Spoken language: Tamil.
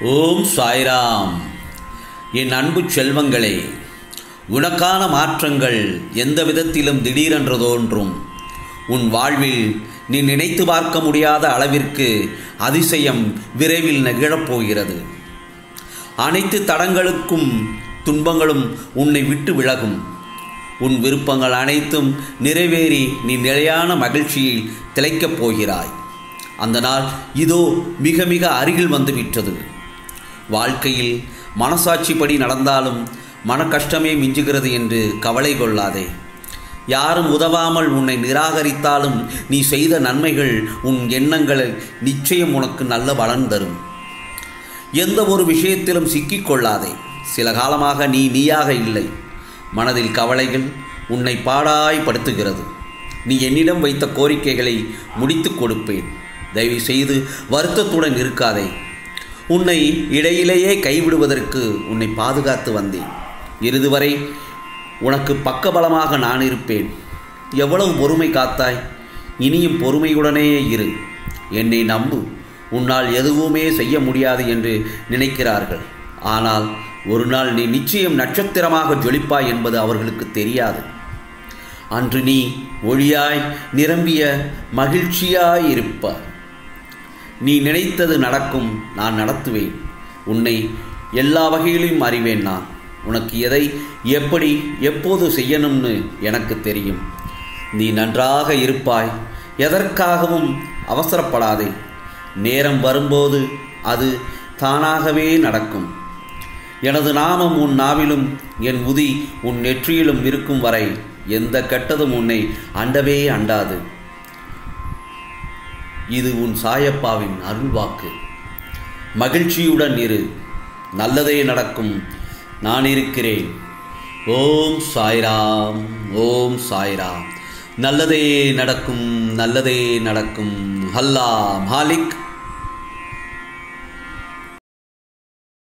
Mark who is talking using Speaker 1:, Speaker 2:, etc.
Speaker 1: ஓம் சாய்ராம் என் அன்பு செல்வங்களே உனக்கான மாற்றங்கள் எந்த விதத்திலும் திடீரென்று தோன்றும் உன் வாழ்வில் நீ நினைத்து பார்க்க முடியாத அளவிற்கு அதிசயம் விரைவில் நிகழப்போகிறது அனைத்து தடங்களுக்கும் துன்பங்களும் உன்னை விட்டு விலகும் உன் விருப்பங்கள் அனைத்தும் நிறைவேறி நீ நிலையான மகிழ்ச்சியில் திளைக்கப் போகிறாய் அந்த நாள் இதோ மிக மிக அருகில் வந்துவிட்டது வாழ்க்கையில் மனசாட்சிப்படி நடந்தாலும் மன கஷ்டமே மிஞ்சுகிறது என்று கவலை கொள்ளாதே யாரும் உதவாமல் உன்னை நிராகரித்தாலும் நீ செய்த நன்மைகள் உன் எண்ணங்களில் நிச்சயம் உனக்கு நல்ல பலன் தரும் எந்த ஒரு விஷயத்திலும் சிக்கிக்கொள்ளாதே சில காலமாக நீ நீயாக இல்லை மனதில் கவலைகள் உன்னை பாடாய்படுத்துகிறது நீ என்னிடம் வைத்த கோரிக்கைகளை முடித்துக் கொடுப்பேன் தயவு செய்து வருத்தத்துடன் இருக்காதே உன்னை இடையிலேயே கைவிடுவதற்கு உன்னை பாதுகாத்து வந்தேன் இறுதி வரை உனக்கு பக்கபலமாக நான் இருப்பேன் எவ்வளவு பொறுமை காத்தாய் இனியும் பொறுமையுடனே இரு என்னை நம்பு உன்னால் எதுவுமே செய்ய முடியாது என்று நினைக்கிறார்கள் ஆனால் ஒரு நாள் நீ நிச்சயம் நட்சத்திரமாக ஜொலிப்பாய் என்பது அவர்களுக்கு தெரியாது அன்று நீ ஒளியாய் நிரம்பிய மகிழ்ச்சியாய் இருப்பாய் நீ நினைத்தது நடக்கும் நான் நடத்துவேன் உன்னை எல்லா வகையிலும் அறிவேன் நான் உனக்கு எதை எப்படி எப்போது செய்யணும்னு எனக்கு தெரியும் நீ நன்றாக இருப்பாய் எதற்காகவும் அவசரப்படாதே நேரம் வரும்போது அது தானாகவே நடக்கும் எனது நாமம் உன் நாவிலும் என் உதி உன் நெற்றியிலும் இருக்கும் வரை எந்த கெட்டதும் உன்னை அண்டவே அண்டாது இது உன் சாயப்பாவின் அருள்வாக்கு மகிழ்ச்சியுடன் இரு நல்லதே நடக்கும் நான் இருக்கிறேன் ஓம் சாய்ராம் ஓம் சாய்ராம் நல்லதே நடக்கும் நல்லதே நடக்கும் ஹல்லா மாலிக்